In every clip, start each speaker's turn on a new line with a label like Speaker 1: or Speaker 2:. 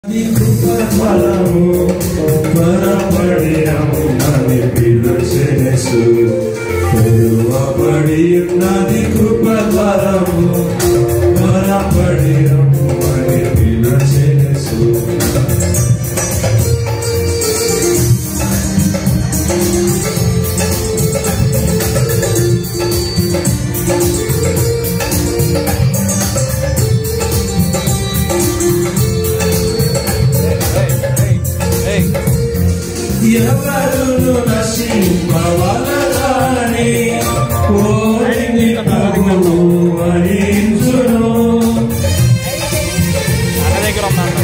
Speaker 1: నీ కృప ఫలము త్వరపడి రమ్మని పిలుచెనెసు. తెరువబడి ఉన్నది కృప ఫలము త్వరపడి రమ్మని పిలుచెనెసు. ఎవరును నశింపవలగాని కోరిని ప్రభువు వరించును
Speaker 2: అన్న దగ్గర ఉన్నాను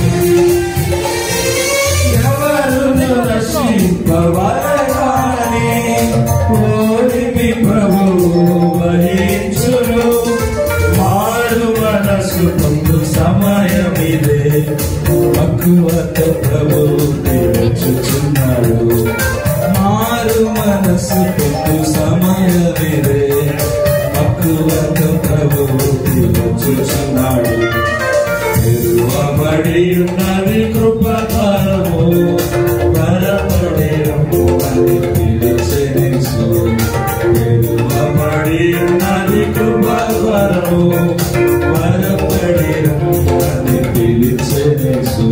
Speaker 1: ఎవరును నశింపవలగాని కోరిని ప్రభువు వరించును మారు మనసు పొందు సమయమిదే మక్కువతో ప్రభువు తెచ్చుచున్నాడు మారు మనసు పొందు సమయమిదే మక్కువతో ప్రభువు తెచ్చుచున్నాడు తెరువబడి ఉన్నది కృపకరము బలపడి రమ్మని పిలిచెనిసు. తెరువబడి ఉన్నది కృపకరము బలపడి రమ్మని పిలిచెనిసు.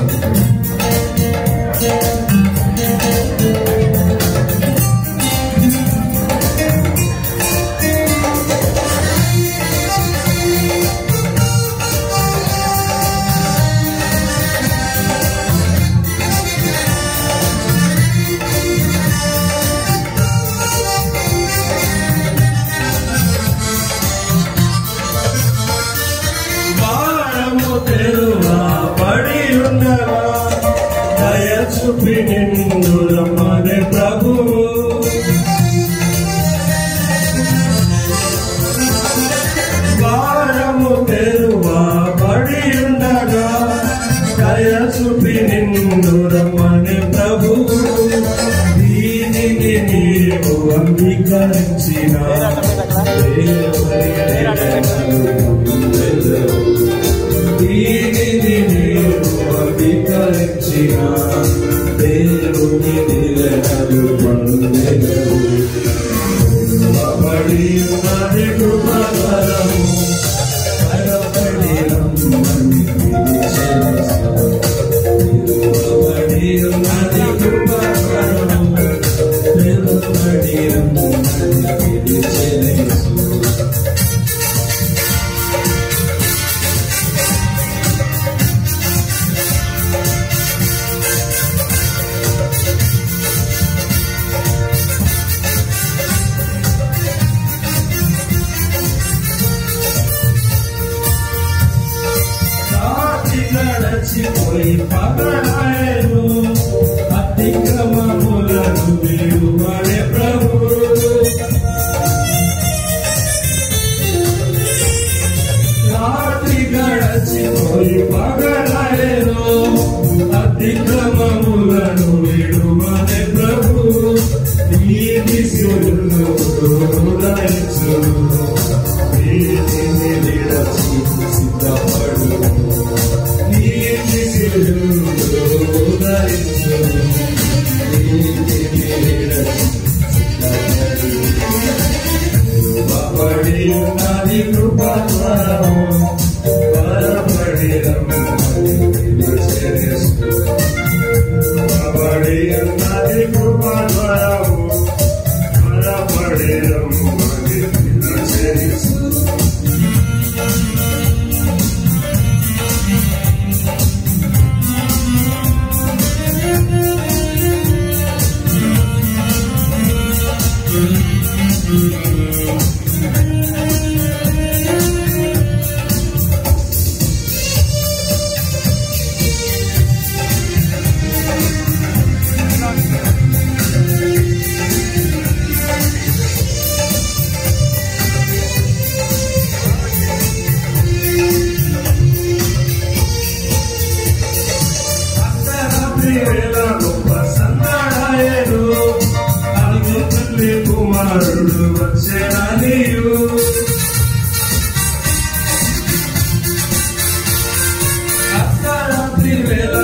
Speaker 1: వారము తెరువా పడి ఉండగా దయ చూపి నిన్ను రమ్మని ప్రభువు వారము తెరువా పడి ఉండగా దయ చూపి నిన్ను రమ్మని ప్రభువు దీనిని నీవు అంగీకరించిన దేవుని నిలయము పొందెదవు. దీనిని నీవు అంగీకరించిన దేవుని నిలయము పొందెదవు. పడి ఉన్నది కృపకరము భయపడి రమ్మని పిలిచెను. పడి ఉన్నది కృపకరము భయపడి రమ్మని పిలిచెను. రాత్రి గడచిపోయి పగడాయను అతిక్రమములను విడువడే ప్రభు రాత్రి గడచిపోయి పగడాయను అతిక్రమములను విడువడే ప్రభు ఈ దిశలను ఉదయించును వీటిని విడచి సిద్ధపడు నీటి శిలువలో ఉదయించును. నీటిని విడచి సిద్ధపడు. కృపపడి ఉన్నది కృపద్వారము, బలపడి రమ్మని పిలిచెను. కృపపడి ఉన్నది కృపద్వారము, బలపడి రమ్మని పిలిచెను. అర్ధరాత్రి వేళ గొప్ప సన్నాడాయను. అరుగు తల్లి కుమారుడు వచ్చేననియు. అర్ధరాత్రి వేళ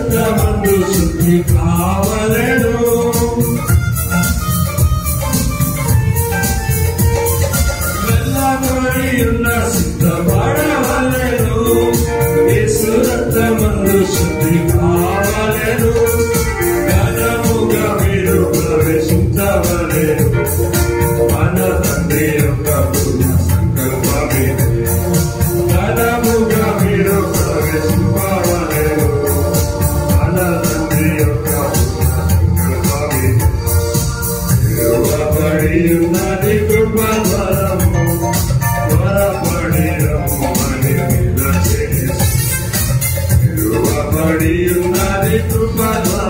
Speaker 1: రక్తమందు శుద్ధి కావలేను వెళ్ళబడి ఉన్న సిద్ధపడవలేను యేసు రక్తమందు శుద్ధి కావలేను ఘనముగా మీరు ప్రవేశించవలేను మన తండ్రి యొక్క పుణ్య సంకల్పమే ఘనముగా మీరు ప్రవేశింపవలేను మన తండ్రి యొక్క పుణ్య సంకల్పమే ఇవ్వబడి ఉన్నది కృపద్వరము త్వరపడి రమ్మని విలచేసి ఇవ్వబడి ఉన్నది కృపద్వరము